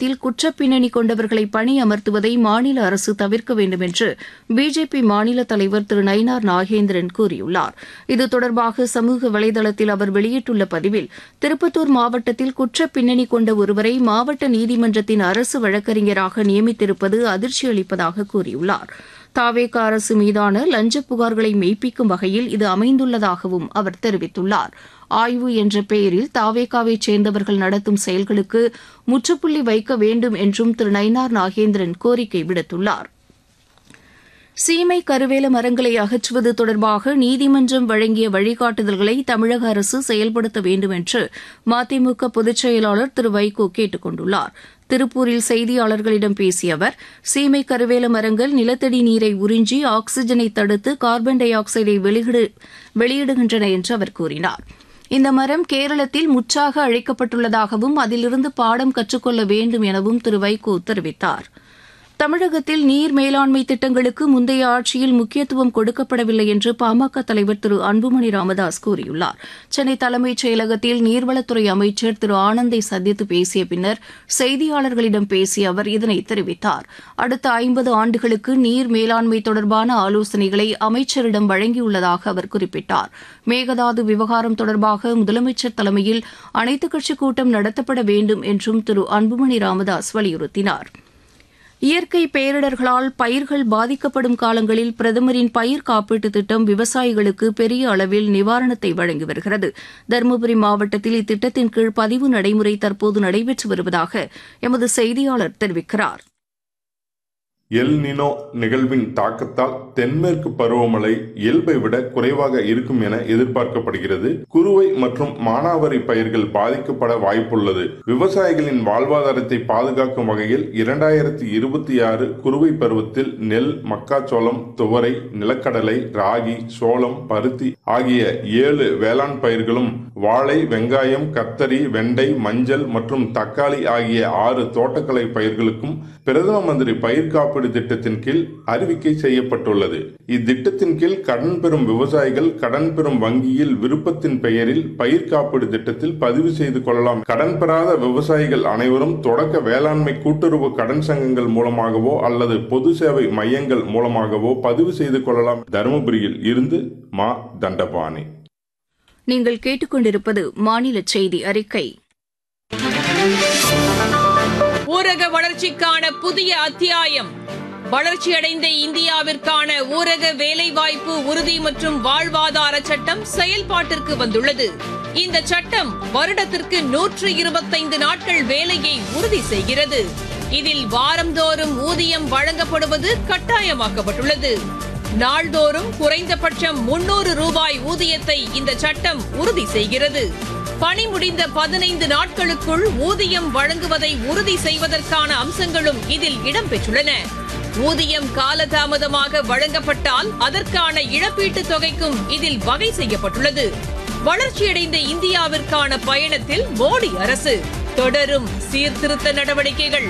மாவட்டத்தில் குற்றப் பின்னணி கொண்டவர்களை பணி அமர்த்துவதை மாநில அரசு தவிர்க்க வேண்டும் என்று பிஜேபி மாநில தலைவர் திரு நயினார் நாகேந்திரன் கூறியுள்ளார் இது தொடர்பாக சமூக வலைதளத்தில் அவர் வெளியிட்டுள்ள பதிவில் திருப்பத்தூர் மாவட்டத்தில் குற்றப் பின்னணி கொண்ட ஒருவரை மாவட்ட நீதிமன்றத்தின் அரசு வழக்கறிஞராக நியமித்திருப்பது அதிர்ச்சி அளிப்பதாக கூறியுள்ளார் தாவேக அரசு மீதான லஞ்ச புகார்களை மெய்ப்பிக்கும் வகையில் இது அமைந்துள்ளதாகவும் அவர் தெரிவித்துள்ளார் ஆய்வு என்ற பெயரில் தாவேகாவைச் சேர்ந்தவர்கள் நடத்தும் செயல்களுக்கு முற்றுப்புள்ளி வைக்க வேண்டும் என்றும் திரு நயினார் நாகேந்திரன் கோரிக்கை விடுத்துள்ளார் சீமை கருவேல மரங்களை அகற்றுவது தொடர்பாக நீதிமன்றம் வழங்கிய வழிகாட்டுதல்களை தமிழக அரசு செயல்படுத்த வேண்டும் என்று மதிமுக பொதுச் செயலாளர் திரு வைகோ கேட்டுக் கொண்டுள்ளார் திருப்பூரில் செய்தியாளர்களிடம் பேசிய அவர் சீமை கருவேல மரங்கள் நிலத்தடி நீரை உறிஞ்சி ஆக்ஸிஜனை தடுத்து கார்பன் டை ஆக்சைடை வெளியிடுகின்றன என்று அவர் கூறினார் இந்த மரம் கேரளத்தில் முற்றாக அழைக்கப்பட்டுள்ளதாகவும் அதிலிருந்து பாடம் கற்றுக்கொள்ள வேண்டும் எனவும் திரு வைகோ தெரிவித்தார் தமிழகத்தில் நீர் மேலாண்மை திட்டங்களுக்கு முந்தைய ஆட்சியில் முக்கியத்துவம் கொடுக்கப்படவில்லை என்று பாமக தலைவர் திரு அன்புமணி ராமதாஸ் கூறியுள்ளார் சென்னை தலைமைச் செயலகத்தில் நீர்வளத்துறை அமைச்சர் திரு ஆனந்தை சந்தித்து பேசிய பின்னர் செய்தியாளர்களிடம் பேசிய அவர் இதனை தெரிவித்தார் அடுத்த ஐம்பது ஆண்டுகளுக்கு நீர் மேலாண்மை தொடர்பான ஆலோசனைகளை அமைச்சரிடம் வழங்கியுள்ளதாக அவர் குறிப்பிட்டார் மேகதாது விவகாரம் தொடர்பாக முதலமைச்சர் தலைமையில் அனைத்துக் கட்சிக் கூட்டம் நடத்தப்பட வேண்டும் என்றும் திரு அன்புமணி ராமதாஸ் வலியுறுத்தினார் இயற்கை பேரிடர்களால் பயிர்கள் பாதிக்கப்படும் காலங்களில் பிரதமரின் பயிர் காப்பீட்டு திட்டம் விவசாயிகளுக்கு பெரிய அளவில் நிவாரணத்தை வழங்கி வருகிறது தருமபுரி மாவட்டத்தில் இத்திட்டத்தின் கீழ் பதிவு நடைமுறை தற்போது நடைபெற்று வருவதாக எமது செய்தியாளர் தெரிவிக்கிறார் எல் நினோ நிகழ்வின் தாக்கத்தால் தென்மேற்கு பருவமழை இயல்பை விட குறைவாக இருக்கும் என எதிர்பார்க்கப்படுகிறது குறுவை மற்றும் மானாவரி பயிர்கள் பாதிக்கப்பட வாய்ப்புள்ளது விவசாயிகளின் வாழ்வாதாரத்தை பாதுகாக்கும் வகையில் இரண்டாயிரத்தி இருபத்தி ஆறு குறுவை பருவத்தில் நெல் மக்காச்சோளம் துவரை நிலக்கடலை ராகி சோளம் பருத்தி ஆகிய ஏழு வேளாண் பயிர்களும் வாழை வெங்காயம் கத்தரி வெண்டை மஞ்சள் மற்றும் தக்காளி ஆகிய ஆறு தோட்டக்கலை பயிர்களுக்கும் பிரதம மந்திரி பயிர் காப்பீடு திட்டத்தின் கீழ் அறிவிக்கை செய்யப்பட்டுள்ளது இத்திட்டத்தின் கீழ் கடன் பெறும் விவசாயிகள் கடன் பெறும் வங்கியில் விருப்பத்தின் பெயரில் பயிர் காப்பீடு திட்டத்தில் பதிவு செய்து கொள்ளலாம் கடன் பெறாத விவசாயிகள் அனைவரும் தொடக்க வேளாண்மை கூட்டுறவு கடன் சங்கங்கள் மூலமாகவோ அல்லது பொது சேவை மையங்கள் மூலமாகவோ பதிவு செய்து கொள்ளலாம் தருமபுரியில் இருந்து மா தண்டபாணி நீங்கள் கேட்டுக்கொண்டிருப்பது மாநில செய்தி அறிக்கை ஊரக வளர்ச்சிக்கான புதிய அத்தியாயம் வளர்ச்சியடைந்த இந்தியாவிற்கான ஊரக வேலைவாய்ப்பு உறுதி மற்றும் வாழ்வாதார சட்டம் செயல்பாட்டிற்கு வந்துள்ளது இந்த சட்டம் வருடத்திற்கு நூற்று இருபத்தைந்து நாட்கள் வேலையை உறுதி செய்கிறது இதில் வாரந்தோறும் ஊதியம் வழங்கப்படுவது கட்டாயமாக்கப்பட்டுள்ளது நாள்தோறும் குறைந்தபட்சம் முன்னூறு ரூபாய் ஊதியத்தை இந்த சட்டம் உறுதி செய்கிறது பணி முடிந்த பதினைந்து நாட்களுக்குள் ஊதியம் வழங்குவதை உறுதி செய்வதற்கான அம்சங்களும் இதில் இடம்பெற்றுள்ளன ஊதியம் காலதாமதமாக வழங்கப்பட்டால் அதற்கான இழப்பீட்டுத் தொகைக்கும் இதில் வகை செய்யப்பட்டுள்ளது வளர்ச்சியடைந்த இந்தியாவிற்கான பயணத்தில் மோடி அரசு தொடரும் சீர்திருத்த நடவடிக்கைகள்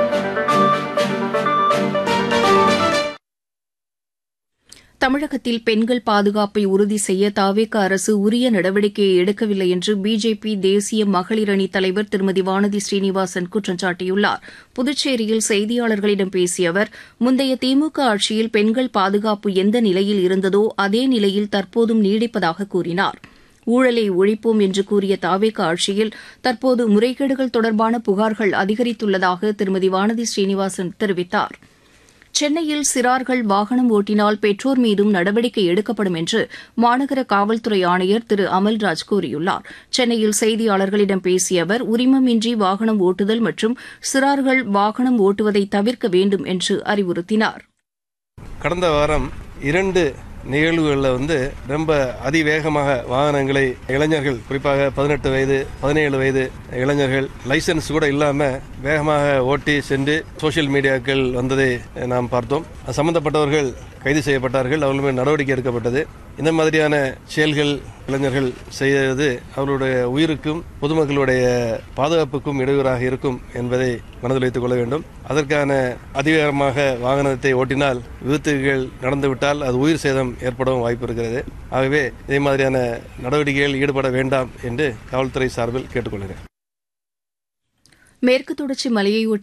தமிழகத்தில் பெண்கள் பாதுகாப்பை உறுதி செய்ய தாவேக அரசு உரிய நடவடிக்கையை எடுக்கவில்லை என்று பிஜேபி தேசிய மகளிர் அணி தலைவர் திருமதி வானதி ஸ்ரீனிவாசன் குற்றம் சாட்டியுள்ளார் புதுச்சேரியில் செய்தியாளர்களிடம் பேசிய அவர் முந்தைய திமுக ஆட்சியில் பெண்கள் பாதுகாப்பு எந்த நிலையில் இருந்ததோ அதே நிலையில் தற்போதும் நீடிப்பதாக கூறினார் ஊழலை ஒழிப்போம் என்று கூறிய தாவேக ஆட்சியில் தற்போது முறைகேடுகள் தொடர்பான புகார்கள் அதிகரித்துள்ளதாக திருமதி வானதி ஸ்ரீனிவாசன் தெரிவித்தாா் சென்னையில் சிறார்கள் வாகனம் ஓட்டினால் பெற்றோர் மீதும் நடவடிக்கை எடுக்கப்படும் என்று மாநகர காவல்துறை ஆணையர் திரு அமல்ராஜ் கூறியுள்ளார் சென்னையில் செய்தியாளர்களிடம் பேசிய அவர் உரிமமின்றி வாகனம் ஓட்டுதல் மற்றும் சிறார்கள் வாகனம் ஓட்டுவதை தவிர்க்க வேண்டும் என்று அறிவுறுத்தினார் கடந்த வாரம் இரண்டு நிகழ்வுகளில் வந்து ரொம்ப அதிவேகமாக வாகனங்களை இளைஞர்கள் குறிப்பாக பதினெட்டு வயது பதினேழு வயது இளைஞர்கள் லைசன்ஸ் கூட இல்லாம வேகமாக ஓட்டி சென்று சோசியல் மீடியாக்கள் வந்ததை நாம் பார்த்தோம் சம்பந்தப்பட்டவர்கள் கைது செய்யப்பட்டார்கள் அவர்கள் மீது நடவடிக்கை எடுக்கப்பட்டது இந்த மாதிரியான செயல்கள் இளைஞர்கள் செய்வது அவர்களுடைய உயிருக்கும் பொதுமக்களுடைய பாதுகாப்புக்கும் இடையூறாக இருக்கும் என்பதை மனதில் வைத்துக் கொள்ள வேண்டும் அதற்கான அதிவேகமாக வாகனத்தை ஓட்டினால் விபத்துகள் நடந்துவிட்டால் அது உயிர் சேதம் ஏற்படவும் வாய்ப்பு இருக்கிறது ஆகவே இதே மாதிரியான நடவடிக்கைகளில் ஈடுபட வேண்டாம் என்று காவல்துறை சார்பில் கேட்டுக்கொள்கிறேன் மேற்கு தொடர்ச்சி மலையையொட்டி